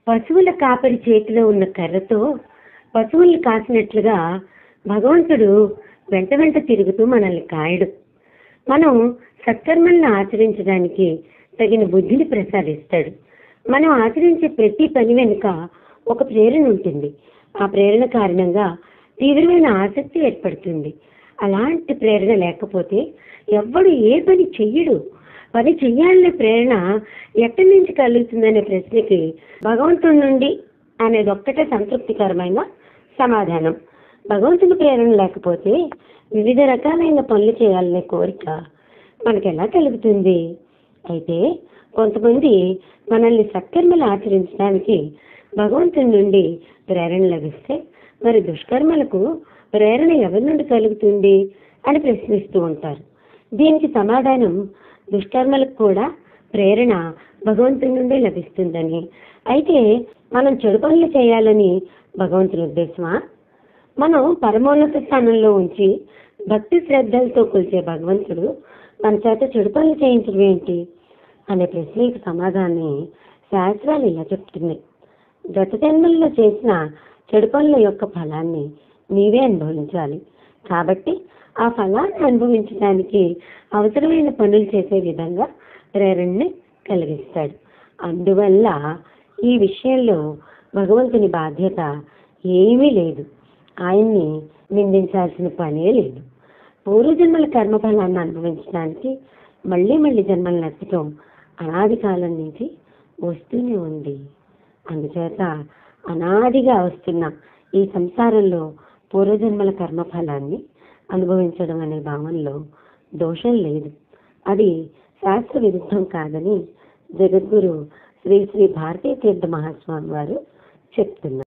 పశువుల కాపరి చేతిలో ఉన్న కర్రతో పశువుల్ని కాసినట్లుగా భగవంతుడు వెంట వెంట తిరుగుతూ మనల్ని కాయడు మనం సత్కర్మలను ఆచరించడానికి తగిన బుద్ధిని ప్రసాదిస్తాడు మనం ఆచరించే ప్రతి పని వెనుక ఒక ప్రేరణ ఉంటుంది ఆ ప్రేరణ కారణంగా తీవ్రమైన ఆసక్తి ఏర్పడుతుంది అలాంటి ప్రేరణ లేకపోతే ఎవ్వడు ఏ పని చెయ్యడు పని చెయ్యాలనే ప్రేరణ ఎక్కడి నుంచి కలుగుతుందనే ప్రశ్నకి భగవంతుడి నుండి అనేది ఒక్కటే సంతృప్తికరమైన సమాధానం భగవంతుని ప్రేరణ లేకపోతే వివిధ రకాలైన పనులు చేయాలనే కోరిక మనకు ఎలా కలుగుతుంది అయితే కొంతమంది మనల్ని సత్కర్మలు ఆచరించడానికి భగవంతుని నుండి ప్రేరణ లభిస్తే మరి దుష్కర్మలకు ప్రేరణ ఎవరి నుండి కలుగుతుంది అని ప్రశ్నిస్తూ ఉంటారు దీనికి సమాధానం దుష్కర్మలకు కూడా ప్రేరణ భగవంతుని నుండి లభిస్తుందని అయితే మనం చెడు పనులు చేయాలని భగవంతుని ఉద్దేశమా మనం పరమోన్నత స్థానంలో ఉంచి భక్తి శ్రద్ధలతో కొలిచే భగవంతుడు మన చేత చెడు పనులు చేయించడం ఏంటి అనే ప్రశ్నకి సమాధానాన్ని శాస్త్రాలు ఇలా చెప్తున్నాయి గత జన్మల్లో చేసిన చెడు పనుల యొక్క ఫలాన్ని నీవే అనుభవించాలి కాబట్టి ఆ ఫలాన్ని అనుభవించడానికి అవసరమైన పనులు చేసే విధంగా ప్రేరణని కలిగిస్తాడు అందువల్ల ఈ విషయంలో భగవంతుని బాధ్యత ఏమీ లేదు ఆయన్ని నిందించాల్సిన పనే లేదు పూర్వజన్మల కర్మఫలాన్ని అనుభవించడానికి మళ్ళీ మళ్ళీ జన్మలను ఎత్తడం అనాది కాలం నుంచి వస్తూనే ఉంది అందుచేత అనాదిగా వస్తున్న ఈ సంసారంలో పూర్వజన్మల కర్మఫలాన్ని అనుభవించడం అనే భావనలో దోషం లేదు అది శాస్త్ర విరుద్ధం కాదని జగద్గురు శ్రీ శ్రీ భారతీయ తీర్థ మహాస్వామి వారు చెప్తున్నారు